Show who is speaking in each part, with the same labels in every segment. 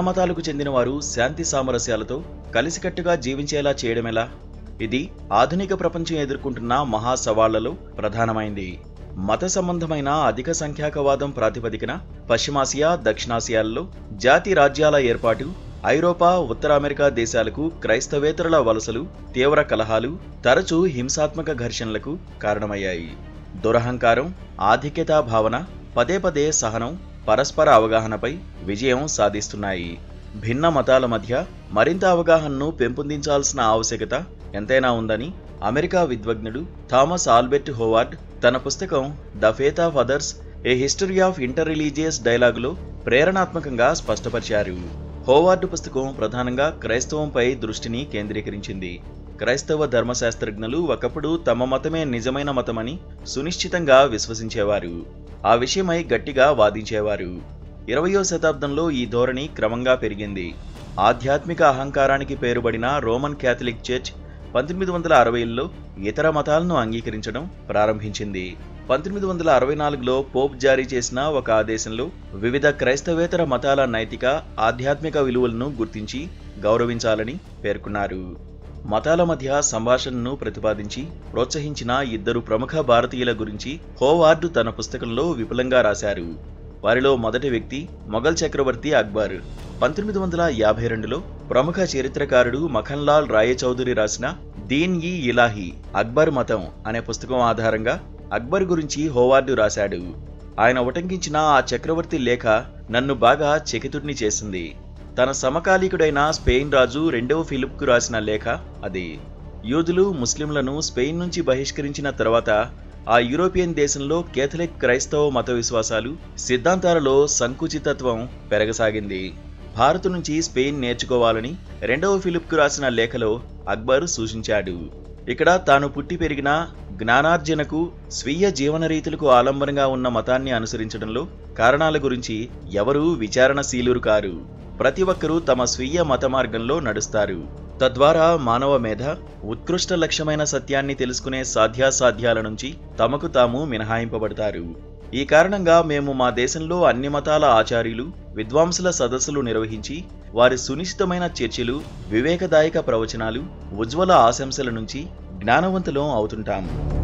Speaker 1: మతాలకు చెందిన వారు శాంతి సామరస్యాలతో కలిసికట్టుగా జీవించేలా చేయడమెలా ఇది ఆధునిక ప్రపంచం ఎదుర్కొంటున్న మహా సవాళ్లలో ప్రధానమైంది మత సంబంధమైన అధిక సంఖ్యాకవాదం ప్రాతిపదికన పశ్చిమాసియా దక్షిణాసియాల్లో జాతి రాజ్యాల ఏర్పాటు ఐరోపా ఉత్తర అమెరికా దేశాలకు క్రైస్తవేతరుల వలసలు తీవ్ర కలహాలు తరచూ హింసాత్మక ఘర్షణలకు కారణమయ్యాయి దురహంకారం ఆధిక్యతా భావన పదే పదే సహనం పరస్పర అవగాహనపై విజయం సాధిస్తున్నాయి భిన్న మతాల మధ్య మరింత అవగాహనను పెంపొందించాల్సిన ఆవశ్యకత ఎంతైనా ఉందని అమెరికా విద్వజ్ఞుడు థామస్ ఆల్బెర్ట్ హోవార్డ్ తన పుస్తకం the faith of others a history of interreligious డైలాగులో ప్రేరణాత్మకంగా స్పష్టపరిచారు హోవార్డ్ పుస్తకం ప్రధానంగా క్రైస్తవంపై దృష్టిని కేంద్రీకరించింది క్రైస్తవ ధర్మశాస్త్రజ్ఞులు ఒకప్పుడు తమ మతమే నిజమైన మతమని సునిశ్చితంగా విశ్వసించేవారు ఆ విషయమై గట్టిగా వాదించేవారు ఇరవయో శతాబ్దంలో ఈ ధోరణి క్రమంగా పెరిగింది ఆధ్యాత్మిక అహంకారానికి పేరుబడిన రోమన్ క్యాథలిక్ చర్చ్ పంతొమ్మిది వందల అరవైలో ఇతర మతాలను అంగీకరించడం ప్రారంభించింది పంతొమ్మిది వందల అరవై నాలుగులో పోప్ జారీ చేసిన ఒక ఆదేశంలో వివిధ క్రైస్తవేతర మతాల నైతిక ఆధ్యాత్మిక విలువలను గుర్తించి గౌరవించాలని పేర్కొన్నారు మతాల మధ్య సంభాషణను ప్రతిపాదించి ప్రోత్సహించిన ఇద్దరు ప్రముఖ భారతీయుల గురించి హోవార్డు తన పుస్తకంలో విపులంగా రాశారు వారిలో మొదటి వ్యక్తి మొఘల్ చక్రవర్తి అక్బర్ పంతొమ్మిది వందల యాభై రెండులో ప్రముఖ చరిత్రకారుడు మఖన్లాల్ రాయ చౌదరి రాసిన దీన్ ఈ ఇలాహి అక్బర్ మతం అనే పుస్తకం ఆధారంగా అక్బర్ గురించి హోవార్డు రాశాడు ఆయన ఉటంకించిన ఆ చక్రవర్తి లేఖ నన్ను బాగా చకితుడిని చేసింది తన సమకాలీకుడైన స్పెయిన్ రాజు రెండవ ఫిలిప్కు రాసిన లేఖ అది యూదులు ముస్లింలను స్పెయిన్ నుంచి బహిష్కరించిన తర్వాత ఆ యూరోపియన్ దేశంలో కేథలిక్ క్రైస్తవ మత విశ్వాసాలు సిద్ధాంతాలలో సంకుచితత్వం పెరగసాగింది భారత్ నుంచి స్పెయిన్ నేర్చుకోవాలని రెండవ ఫిలిప్కు రాసిన లేఖలో అక్బర్ సూచించాడు ఇక్కడ తాను పుట్టి పెరిగిన జ్ఞానార్జనకు స్వీయ జీవన రీతులకు ఆలంబనంగా ఉన్న మతాన్ని అనుసరించడంలో కారణాల గురించి ఎవరూ విచారణశీలురు కారు ప్రతి ఒక్కరూ తమ స్వీయ మత మార్గంలో నడుస్తారు తద్వారా మానవ మేధ ఉత్కృష్ట లక్ష్యమైన సత్యాన్ని తెలుసుకునే సాధ్యాసాధ్యాల నుంచి తమకు తాము మినహాయింపబడతారు ఈ కారణంగా మేము మా దేశంలో అన్ని మతాల ఆచార్యులు విద్వాంసుల సదస్సులు నిర్వహించి వారి సునిశ్చితమైన చర్చలు వివేకదాయక ప్రవచనాలు ఉజ్వల ఆశంసల నుంచి జ్ఞానవంతులం అవుతుంటాం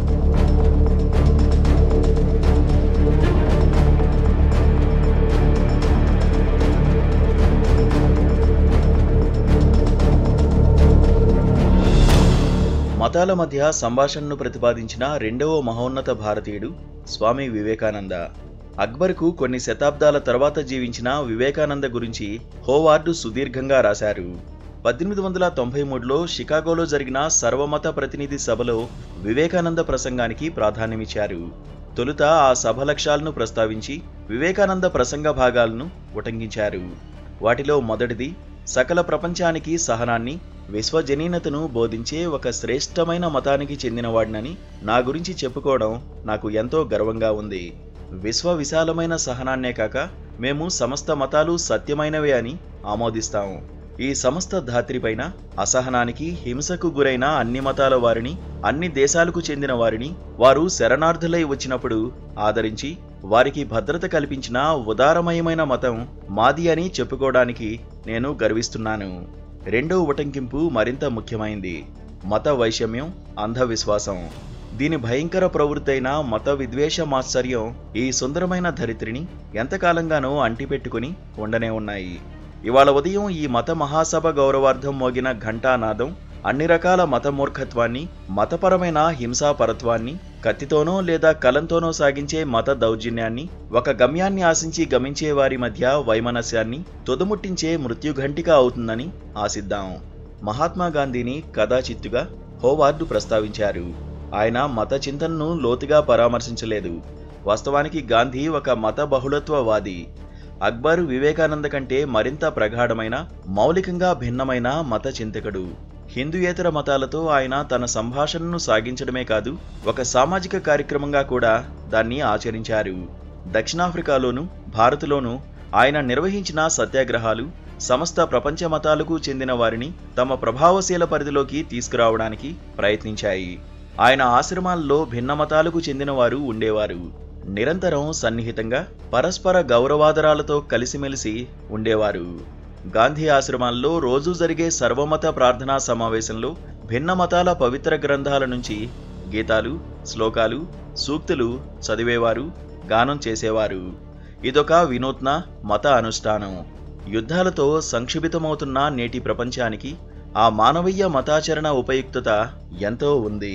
Speaker 1: మతాల మధ్య సంభాషణను ప్రతిపాదించిన రెండవ మహోన్నత భారతీయుడు స్వామి వివేకానంద అక్బర్కు కొన్ని శతాబ్దాల తర్వాత జీవించిన వివేకానంద గురించి హోవార్డు సుదీర్ఘంగా రాశారు పద్దెనిమిది వందల తొంభై మూడులో షికాగోలో జరిగిన సర్వమత ప్రతినిధి సభలో వివేకానంద ప్రసంగానికి ప్రాధాన్యమిచ్చారు తొలుత ఆ సభ లక్ష్యాలను ప్రస్తావించి వివేకానంద ప్రసంగ భాగాలను ఉటంకించారు వాటిలో మొదటిది సకల ప్రపంచానికి సహనాన్ని విశ్వజనీనతను బోధించే ఒక శ్రేష్టమైన మతానికి చెందినవాడినని నా గురించి చెప్పుకోవడం నాకు ఎంతో గర్వంగా ఉంది విశ్వ విశాలమైన సహనాన్నే కాక మేము సమస్త మతాలు సత్యమైనవే అని ఆమోదిస్తాము ఈ సమస్త ధాత్రిపైన అసహనానికి హింసకు గురైన అన్ని మతాల వారిని అన్ని దేశాలకు చెందిన వారిని వారు శరణార్థులై వచ్చినప్పుడు ఆదరించి వారికి భద్రత కల్పించిన ఉదారమయమైన మతం మాది అని చెప్పుకోవడానికి నేను గర్విస్తున్నాను రెండో ఉటంకింపు మరింత ముఖ్యమైంది మత వైషమ్యం అంధవిశ్వాసం దీని భయంకర ప్రవృత్తైన మత విద్వేషమాశ్చర్యం ఈ సుందరమైన ధరిత్రిని ఎంతకాలంగానో అంటిపెట్టుకుని ఉండనే ఉన్నాయి ఇవాళ ఉదయం ఈ మత మహాసభ గౌరవార్థం మోగిన ఘంటానాదం అన్ని రకాల మత మూర్ఖత్వాన్ని మతపరమైన హింసాపరత్వాన్ని కత్తితోనో లేదా కలంతోనో సాగించే మత దౌర్జన్యాన్ని ఒక గమ్యాన్ని ఆశించి గమించే వారి మధ్య వైమనస్యాన్ని తుదముట్టించే మృత్యుఘంటిక అవుతుందని ఆశిద్దాం మహాత్మా గాంధీని కదాచిత్తుగా హోవార్డు ప్రస్తావించారు ఆయన మత చింతనను లోతుగా పరామర్శించలేదు వాస్తవానికి గాంధీ ఒక మత బహుళత్వవాది అక్బర్ వివేకానంద కంటే మరింత ప్రగాఢమైన మౌలికంగా భిన్నమైన మత చింతకుడు హిందూయేతర మతాలతో ఆయన తన సంభాషణను సాగించడమే కాదు ఒక సామాజిక కార్యక్రమంగా కూడా దాన్ని ఆచరించారు దక్షిణాఫ్రికాలోను భారత్లోనూ ఆయన నిర్వహించిన సత్యాగ్రహాలు సమస్త ప్రపంచ మతాలకు చెందిన వారిని తమ ప్రభావశీల పరిధిలోకి తీసుకురావడానికి ప్రయత్నించాయి ఆయన ఆశ్రమాల్లో భిన్న మతాలకు చెందిన వారు ఉండేవారు నిరంతరం సన్నిహితంగా పరస్పర గౌరవాదరాలతో కలిసిమెలిసి ఉండేవారు గాంధీ ఆశ్రమాల్లో రోజూ జరిగే సర్వమత ప్రార్థనా సమావేశంలో భిన్న మతాల పవిత్ర గ్రంథాల నుంచి గీతాలు శ్లోకాలు సూక్తులు చదివేవారు గానం చేసేవారు ఇదొక వినూత్న మత అనుష్ఠానం యుద్ధాలతో సంక్షిప్తమవుతున్న నేటి ప్రపంచానికి ఆ మానవీయ మతాచరణ ఉపయుక్తత ఎంతో ఉంది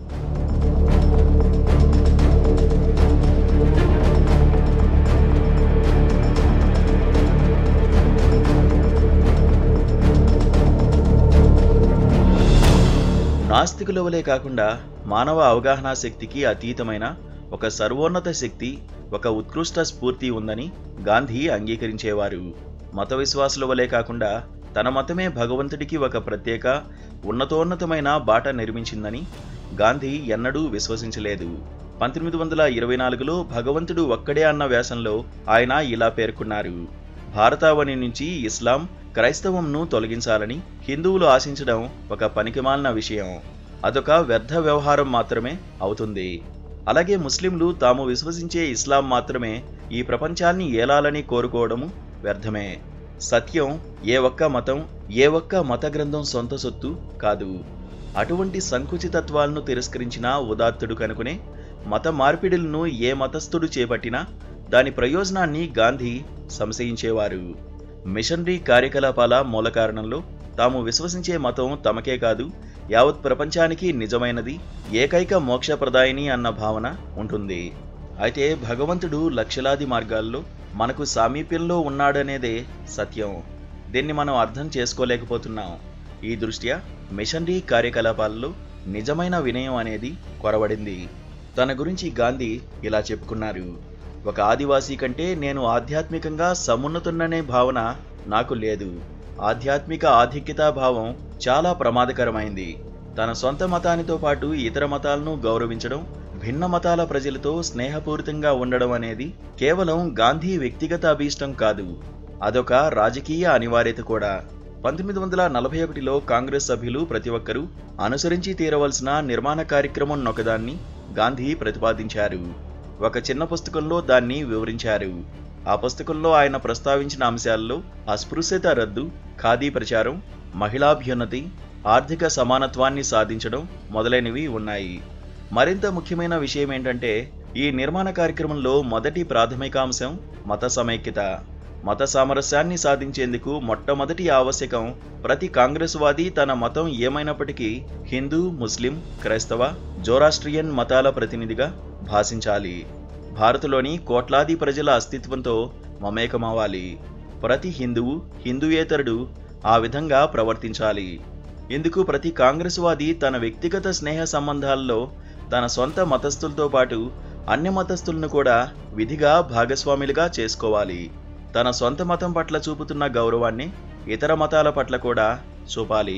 Speaker 1: నాస్తికుల వలె కాకుండా మానవ అవగాహన శక్తికి అతీతమైన ఒక సర్వోన్నత శక్తి ఒక ఉత్కృష్ట స్ఫూర్తి ఉందని గాంధీ అంగీకరించేవారు మత విశ్వాసుల వలె కాకుండా తన మతమే భగవంతుడికి ఒక ప్రత్యేక ఉన్నతోన్నతమైన బాట నిర్మించిందని గాంధీ ఎన్నడూ విశ్వసించలేదు పంతొమ్మిది వందల ఇరవై నాలుగులో భగవంతుడు ఒక్కడే అన్న వ్యాసంలో ఆయన ఇలా పేర్కొన్నారు భారతావని నుంచి ఇస్లాం క్రైస్తవంను తొలగించాలని హిందువులు ఆశించడం ఒక పనికిమాలిన విషయం అదొక వ్యర్థ వ్యవహారం మాత్రమే అవుతుంది అలాగే ముస్లింలు తాము విశ్వసించే ఇస్లాం మాత్రమే ఈ ప్రపంచాన్ని ఏలాలని కోరుకోవడము వ్యర్థమే సత్యం ఏ ఒక్క మతం ఏ ఒక్క మత గ్రంథం సొంత సొత్తు కాదు అటువంటి సంకుచితత్వాలను తిరస్కరించిన ఉదాత్తుడు కనుకునే మత మార్పిడులను ఏ మతస్థుడు చేపట్టినా దాని ప్రయోజనాన్ని గాంధీ సంశయించేవారు మిషనరీ కార్యకలాపాల మూల కారణంలో తాము విశ్వసించే మతం తమకే కాదు యావత్ ప్రపంచానికి నిజమైనది ఏకైక మోక్షప్రదాయిని అన్న భావన ఉంటుంది అయితే భగవంతుడు లక్షలాది మార్గాల్లో మనకు సామీప్యంలో ఉన్నాడనేదే సత్యం దీన్ని మనం అర్థం చేసుకోలేకపోతున్నాం ఈ దృష్ట్యా మిషనరీ కార్యకలాపాల్లో నిజమైన వినయం అనేది కొరవడింది తన గురించి గాంధీ ఇలా చెప్పుకున్నారు ఒక ఆదివాసీ కంటే నేను ఆధ్యాత్మికంగా సమున్నతున్ననే భావన నాకు లేదు ఆధ్యాత్మిక ఆధిక్యతా భావం చాలా ప్రమాదకరమైంది తన సొంత మతానితో పాటు ఇతర మతాలను గౌరవించడం భిన్న మతాల ప్రజలతో స్నేహపూరితంగా ఉండడం అనేది కేవలం గాంధీ వ్యక్తిగత అభీష్టం కాదు అదొక రాజకీయ అనివార్యత కూడా పంతొమ్మిది వందల నలభై ఒకటిలో కాంగ్రెస్ సభ్యులు ప్రతి ఒక్కరూ అనుసరించి తీరవలసిన నిర్మాణ కార్యక్రమం నొకదాన్ని గాంధీ ప్రతిపాదించారు ఒక చిన్న పుస్తకంలో దాన్ని వివరించారు ఆ పుస్తకంలో ఆయన ప్రస్తావించిన అంశాల్లో అస్పృశ్యత రద్దు ఖాదీ ప్రచారం మహిళాభ్యున్నతి ఆర్థిక సమానత్వాన్ని సాధించడం మొదలైనవి ఉన్నాయి మరింత ముఖ్యమైన విషయం ఏంటంటే ఈ నిర్మాణ కార్యక్రమంలో మొదటి ప్రాథమికాంశం మత సమైక్యత మత సామరస్యాన్ని సాధించేందుకు మొట్టమొదటి ఆవశ్యకం ప్రతి కాంగ్రెస్ వాది తన మతం ఏమైనప్పటికీ హిందూ ముస్లిం క్రైస్తవ జోరాస్ట్రియన్ మతాల ప్రతినిధిగా భాషించాలి భారత్లోని కోట్లాది ప్రజల అస్తిత్వంతో మమేకమవ్వాలి ప్రతి హిందువు హిందూయేతరుడు ఆ విధంగా ప్రవర్తించాలి ఇందుకు ప్రతి కాంగ్రెస్ వాది తన వ్యక్తిగత స్నేహ సంబంధాల్లో తన సొంత మతస్థులతో పాటు అన్య మతస్థులను కూడా విధిగా భాగస్వాములుగా చేసుకోవాలి తన సొంత మతం పట్ల చూపుతున్న గౌరవాన్ని ఇతర మతాల పట్ల కూడా చూపాలి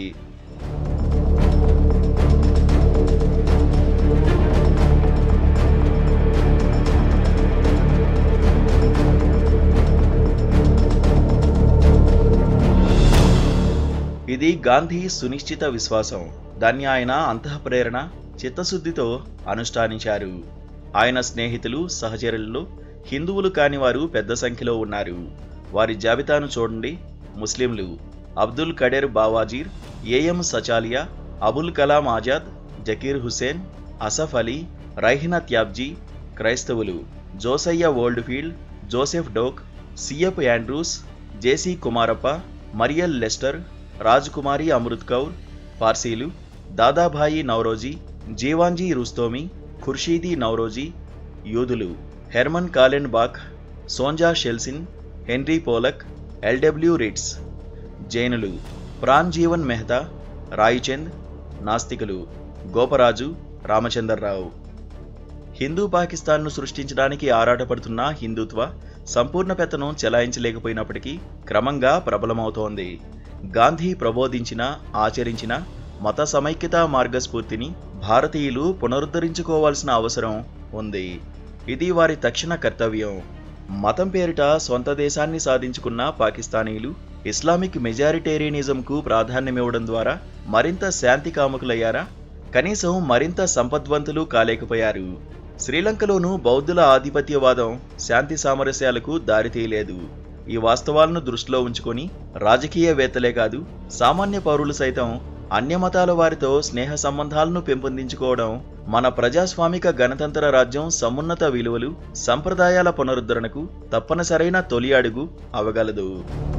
Speaker 1: ఇది గాంధీ సునిశ్చిత విశ్వాసం దాన్ని ఆయన అంతఃప్రేరణ చిత్తశుద్ధితో అనుష్ఠానించారు ఆయన స్నేహితులు సహచరులలో హిందువులు కాని వారు పెద్ద సంఖ్యలో ఉన్నారు వారి జాబితాను చూడండి ముస్లింలు అబ్దుల్ కడెర్ బావాజీర్ ఏఎం సచాలియా అబుల్ కలాం ఆజాద్ జకీర్ హుసేన్ అసఫ్ అలీ రైహినా త్యాబ్జీ క్రైస్తవులు జోసయ్య ఓల్డ్ఫీల్డ్ జోసెఫ్ డోక్ సిఎఫ్ యాండ్రూస్ జేసీ కుమారప్ప మరియల్ లెస్టర్ రాజ్కుమారి అమృత్ కౌర్ పార్సీలు దాదాభాయి నౌరోజీ జీవాంజీ రుస్తోమి ఖుర్షీదీ నౌరోజీ యూదులు Hermon కాలెన్ back సోంజా షెల్సిన్ henry పోలక్ LW writs జైనులు PRAN Jeevan Mehta రాయిచంద్ నాస్తికులు గోపరాజు రామచందర్రావు హిందూ పాకిస్తాన్ను సృష్టించడానికి ఆరాటపడుతున్న హిందుత్వ సంపూర్ణ పెత్తనం చెలాయించలేకపోయినప్పటికీ క్రమంగా ప్రబలమవుతోంది గాంధీ ప్రబోధించిన ఆచరించిన మత సమైక్యతా మార్గస్ఫూర్తిని భారతీయులు పునరుద్ధరించుకోవాల్సిన అవసరం ఉంది ఇది వారి తక్షణ కర్తవ్యం మతం పేరిట సొంత దేశాన్ని సాధించుకున్న పాకిస్తానీలు ఇస్లామిక్ మెజారిటేరియనిజంకు ప్రాధాన్యమివ్వడం ద్వారా మరింత శాంతి కాముకులయ్యారా కనీసం మరింత సంపద్వంతులు కాలేకపోయారు శ్రీలంకలోనూ బౌద్ధుల ఆధిపత్యవాదం శాంతి సామరస్యాలకు దారితీయలేదు ఈ వాస్తవాలను దృష్టిలో ఉంచుకొని రాజకీయవేత్తలే కాదు సామాన్య పౌరులు సైతం అన్య మతాల వారితో స్నేహ సంబంధాలను పెంపొందించుకోవడం మన ప్రజాస్వామిక గణతంత్ర రాజ్యం సమున్నత విలువలు సంప్రదాయాల పునరుద్ధరణకు తప్పనిసరైన తొలి అడుగు అవగలదు